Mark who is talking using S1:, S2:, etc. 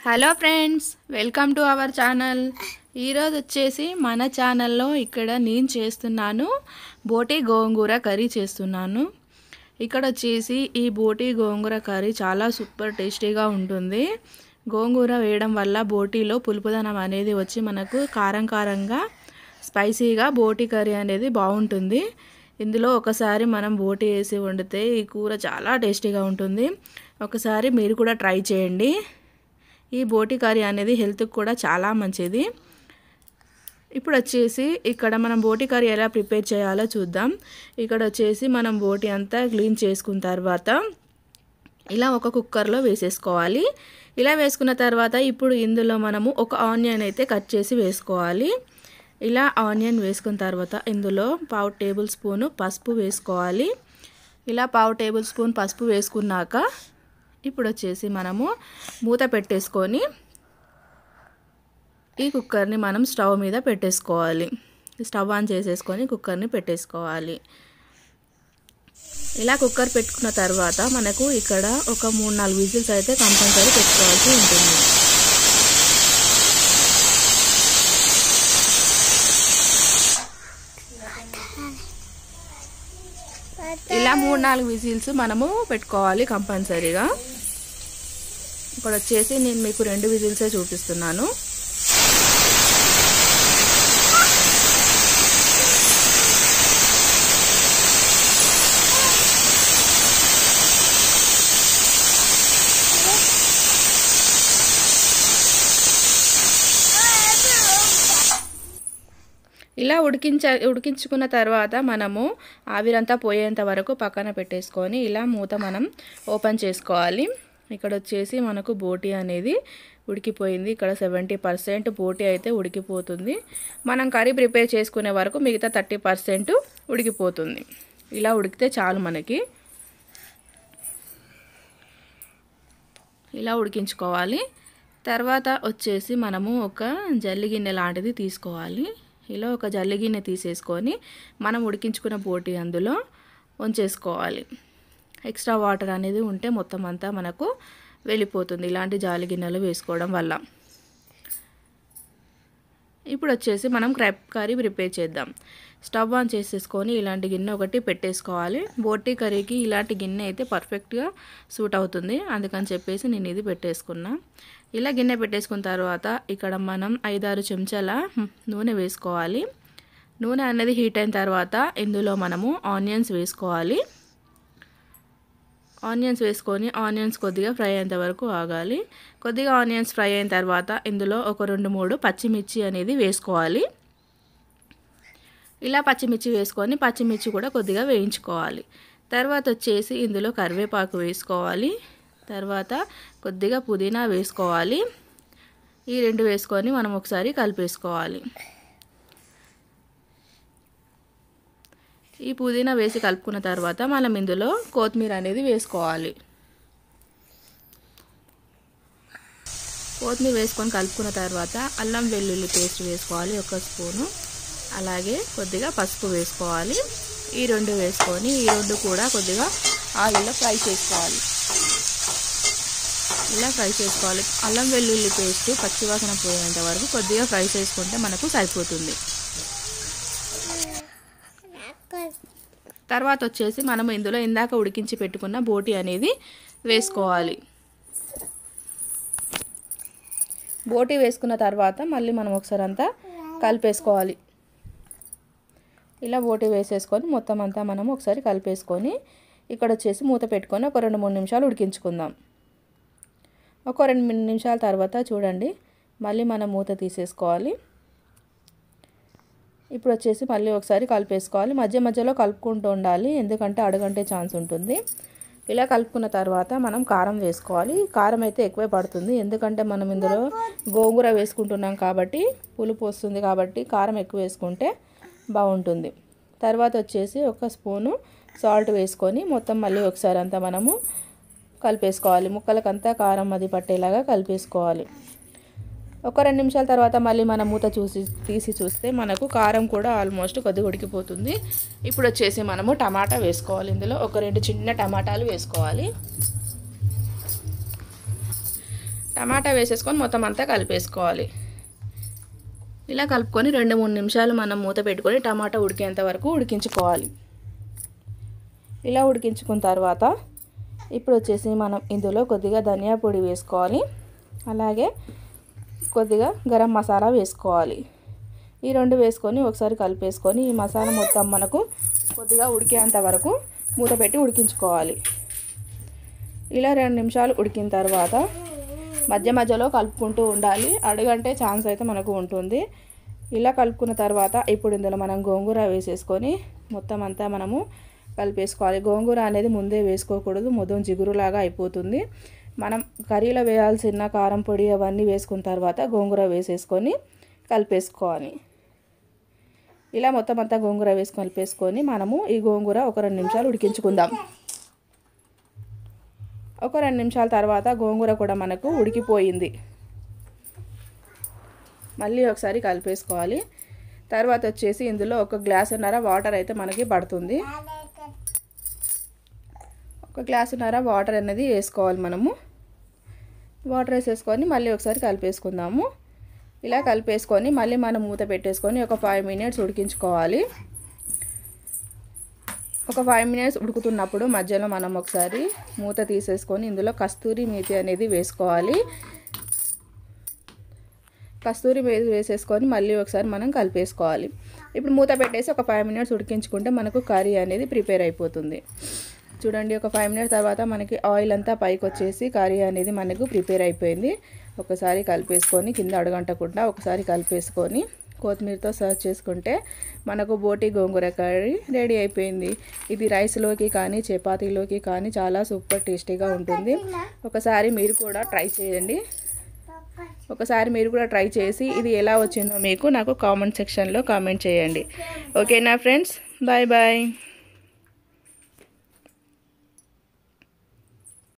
S1: hello friends welcome to our channel ఈరోజు వచ్చేసి మన ఛానల్లో ఇక్కడ నేను చేస్తున్నాను బోటి గోంగూర కర్రీ చేస్తున్నాను ఇక్కడ వచ్చేసి ఈ బోటి గోంగూర కర్రీ చాలా సూపర్ టేస్టీగా ఉంటుంది గోంగూర వేయడం వల్ల బోటీలో పులుపుదనం అనేది వచ్చి మనకు కారం కారంగా స్పైసీగా బోటి కర్రీ అనేది బాగుంటుంది ఇందులో ఒకసారి మనం బోటి వేసి వండితే ఈ కూర చాలా టేస్టీగా ఉంటుంది ఒకసారి మీరు కూడా ట్రై చేయండి ఈ బోటి కర్రీ అనేది హెల్త్కి కూడా చాలా మంచిది ఇప్పుడు వచ్చేసి ఇక్కడ మనం బోటి కర్రీ ఎలా ప్రిపేర్ చేయాలో చూద్దాం ఇక్కడ వచ్చేసి మనం బోటి అంతా క్లీన్ చేసుకున్న తర్వాత ఇలా ఒక కుక్కర్లో వేసేసుకోవాలి ఇలా వేసుకున్న తర్వాత ఇప్పుడు ఇందులో మనము ఒక ఆనియన్ అయితే కట్ చేసి వేసుకోవాలి ఇలా ఆనియన్ వేసుకున్న తర్వాత ఇందులో పావు టేబుల్ స్పూను పసుపు వేసుకోవాలి ఇలా పావు టేబుల్ స్పూన్ పసుపు వేసుకున్నాక ఇప్పుడు వచ్చేసి మనము మూత పెట్టేసుకొని ఈ కుక్కర్ని మనం స్టవ్ మీద పెట్టేసుకోవాలి స్టవ్ ఆన్ చేసేసుకొని కుక్కర్ని పెట్టేసుకోవాలి ఇలా కుక్కర్ పెట్టుకున్న తర్వాత మనకు ఇక్కడ ఒక మూడు నాలుగు విజిల్స్ అయితే కంపల్సరీ పెట్టుకోవాల్సి ఉంటుంది ఇలా మూడు నాలుగు విజిల్స్ మనము పెట్టుకోవాలి కంపల్సరీగా ఇప్పుడు వచ్చేసి నేను మీకు రెండు విజిల్సే చూపిస్తున్నాను ఇలా ఉడికించ ఉడికించుకున్న తర్వాత మనము ఆవిరంతా పోయేంత వరకు పక్కన పెట్టేసుకొని ఇలా మూత మనం ఓపెన్ చేసుకోవాలి ఇక్కడ వచ్చేసి మనకు బోటి అనేది ఉడికిపోయింది ఇక్కడ సెవెంటీ పర్సెంట్ బోటి అయితే ఉడికిపోతుంది మనం కర్రీ ప్రిపేర్ చేసుకునే వరకు మిగతా థర్టీ పర్సెంట్ ఉడికిపోతుంది ఇలా ఉడికితే చాలు మనకి ఇలా ఉడికించుకోవాలి తర్వాత వచ్చేసి మనము ఒక జల్లి గిన్నె లాంటిది తీసుకోవాలి ఇలా ఒక జల్లి గిన్నె తీసేసుకొని మనం ఉడికించుకున్న బోటి అందులో ఉంచేసుకోవాలి ఎక్స్ట్రా వాటర్ అనేది ఉంటే మొత్తం అంతా మనకు వెళ్ళిపోతుంది ఇలాంటి జాలి గిన్నెలు వేసుకోవడం వల్ల ఇప్పుడు వచ్చేసి మనం క్రైప్ కర్రీ ప్రిపేర్ చేద్దాం స్టవ్ ఆన్ చేసేసుకొని ఇలాంటి గిన్నె ఒకటి పెట్టేసుకోవాలి బోటీ కర్రీకి ఇలాంటి గిన్నె అయితే పర్ఫెక్ట్గా సూట్ అవుతుంది అందుకని చెప్పేసి నేను ఇది పెట్టేసుకున్నా ఇలా గిన్నె పెట్టేసుకున్న తర్వాత ఇక్కడ మనం ఐదారు చెంచాల నూనె వేసుకోవాలి నూనె అనేది హీట్ అయిన తర్వాత ఇందులో మనము ఆనియన్స్ వేసుకోవాలి ఆనియన్స్ వేసుకొని ఆనియన్స్ కొద్దిగా ఫ్రై అయ్యేంత వరకు ఆగాలి కొద్దిగా ఆనియన్స్ ఫ్రై అయిన తర్వాత ఇందులో ఒక రెండు మూడు పచ్చిమిర్చి అనేది వేసుకోవాలి ఇలా పచ్చిమిర్చి వేసుకొని పచ్చిమిర్చి కూడా కొద్దిగా వేయించుకోవాలి తర్వాత వచ్చేసి ఇందులో కరివేపాకు వేసుకోవాలి తర్వాత కొద్దిగా పుదీనా వేసుకోవాలి ఈ రెండు వేసుకొని మనం ఒకసారి కలిపేసుకోవాలి ఈ పుదీనా వేసి కలుపుకున్న తర్వాత మనం ఇందులో కొత్తిమీర అనేది వేసుకోవాలి కొత్తిమీర వేసుకొని కలుపుకున్న తర్వాత అల్లం వెల్లుల్లి పేస్ట్ వేసుకోవాలి ఒక స్పూను అలాగే కొద్దిగా పసుపు వేసుకోవాలి ఈ రెండు వేసుకొని ఈ రెండు కూడా కొద్దిగా ఆయిల్లో ఫ్రై చేసుకోవాలి ఇలా ఫ్రై చేసుకోవాలి అల్లం వెల్లుల్లి పేస్ట్ పచ్చివాసన పోయేంత వరకు కొద్దిగా ఫ్రై చేసుకుంటే మనకు సరిపోతుంది తర్వాత వచ్చేసి మనం ఇందులో ఇందాక ఉడికించి పెట్టుకున్న బోటి అనేది వేసుకోవాలి బోటి వేసుకున్న తర్వాత మళ్ళీ మనం ఒకసారి అంతా కలిపేసుకోవాలి ఇలా బోటి వేసేసుకొని మొత్తం అంతా మనం ఒకసారి కలిపేసుకొని ఇక్కడ వచ్చేసి మూత పెట్టుకొని ఒక రెండు మూడు నిమిషాలు ఉడికించుకుందాం ఒక రెండు మూడు నిమిషాల తర్వాత చూడండి మళ్ళీ మనం మూత తీసేసుకోవాలి ఇప్పుడు వచ్చేసి మళ్ళీ ఒకసారి కలిపేసుకోవాలి మధ్య మధ్యలో కలుపుకుంటూ ఉండాలి ఎందుకంటే అడగంటే ఛాన్స్ ఉంటుంది ఇలా కలుపుకున్న తర్వాత మనం కారం వేసుకోవాలి కారం అయితే ఎక్కువే పడుతుంది ఎందుకంటే మనం ఇందులో గోంగూర వేసుకుంటున్నాం కాబట్టి పులుపు వస్తుంది కాబట్టి కారం ఎక్కువ వేసుకుంటే బాగుంటుంది తర్వాత వచ్చేసి ఒక స్పూను సాల్ట్ వేసుకొని మొత్తం మళ్ళీ ఒకసారి అంతా మనము కలిపేసుకోవాలి ముక్కలకంతా కారం అది పట్టేలాగా కలిపేసుకోవాలి ఒక రెండు నిమిషాల తర్వాత మళ్ళీ మనం మూత చూసి తీసి చూస్తే మనకు కారం కూడా ఆల్మోస్ట్ కొద్దిగా ఉడికిపోతుంది ఇప్పుడు వచ్చేసి మనము టమాటా వేసుకోవాలి ఇందులో ఒక రెండు చిన్న టమాటాలు వేసుకోవాలి టమాటా వేసేసుకొని మొత్తం అంతా కలిపేసుకోవాలి ఇలా కలుపుకొని రెండు మూడు నిమిషాలు మనం మూత పెట్టుకొని టమాటా ఉడికేంత వరకు ఉడికించుకోవాలి ఇలా ఉడికించుకున్న తర్వాత ఇప్పుడు వచ్చేసి మనం ఇందులో కొద్దిగా ధనియా పొడి వేసుకోవాలి అలాగే కొద్దిగా గరం మసాలా వేసుకోవాలి ఈ రెండు వేసుకొని ఒకసారి కలిపేసుకొని ఈ మసాలా మొత్తం మనకు కొద్దిగా ఉడికేంత వరకు మూత పెట్టి ఉడికించుకోవాలి ఇలా రెండు నిమిషాలు ఉడికిన తర్వాత మధ్య మధ్యలో కలుపుకుంటూ ఉండాలి అడుగంటే ఛాన్స్ అయితే మనకు ఉంటుంది ఇలా కలుపుకున్న తర్వాత ఇప్పుడు ఇందులో మనం గోంగూర వేసేసుకొని మొత్తం అంతా మనము కలిపేసుకోవాలి గోంగూర అనేది ముందే వేసుకోకూడదు మొత్తం జిగురులాగా అయిపోతుంది మనం కర్రీలో వేయాల్సిన కారం పొడి అవన్నీ వేసుకున్న తర్వాత గోంగూర వేసేసుకొని కలిపేసుకోవాలి ఇలా మొత్తం అంతా గోంగూర వేసుకొని కలిపేసుకొని మనము ఈ గోంగూర ఒక రెండు నిమిషాలు ఉడికించుకుందాం ఒక రెండు నిమిషాల తర్వాత గోంగూర కూడా మనకు ఉడికిపోయింది మళ్ళీ ఒకసారి కలిపేసుకోవాలి తర్వాత వచ్చేసి ఇందులో ఒక గ్లాసున్నర వాటర్ అయితే మనకి పడుతుంది ఒక గ్లాసున్నర వాటర్ అనేది వేసుకోవాలి మనము వాటర్ వేసేసుకొని మళ్ళీ ఒకసారి కలిపేసుకుందాము ఇలా కలిపేసుకొని మళ్ళీ మనం మూత పెట్టేసుకొని ఒక ఫైవ్ మినిట్స్ ఉడికించుకోవాలి ఒక ఫైవ్ మినిట్స్ ఉడుకుతున్నప్పుడు మధ్యలో మనం ఒకసారి మూత తీసేసుకొని ఇందులో కస్తూరి మేతి అనేది వేసుకోవాలి కస్తూరి మేతి వేసేసుకొని మళ్ళీ ఒకసారి మనం కలిపేసుకోవాలి ఇప్పుడు మూత పెట్టేసి ఒక ఫైవ్ మినిట్స్ ఉడికించుకుంటే మనకు కర్రీ అనేది ప్రిపేర్ అయిపోతుంది చూడండి ఒక ఫైవ్ మినిట్స్ తర్వాత మనకి ఆయిల్ అంతా పైకి వచ్చేసి కర్రీ అనేది మనకు ప్రిపేర్ అయిపోయింది ఒకసారి కలిపేసుకొని కింద అడగంటకుండా ఒకసారి కలిపేసుకొని కొత్తిమీరతో సర్వ్ చేసుకుంటే మనకు బోటి గోంగూర కర్రీ రెడీ అయిపోయింది ఇది రైస్లోకి కానీ చపాతీలోకి కానీ చాలా సూపర్ టేస్టీగా ఉంటుంది ఒకసారి మీరు కూడా ట్రై చేయండి ఒకసారి మీరు కూడా ట్రై చేసి ఇది ఎలా వచ్చిందో మీకు నాకు కామెంట్ సెక్షన్లో కామెంట్ చేయండి ఓకేనా ఫ్రెండ్స్ బాయ్ బాయ్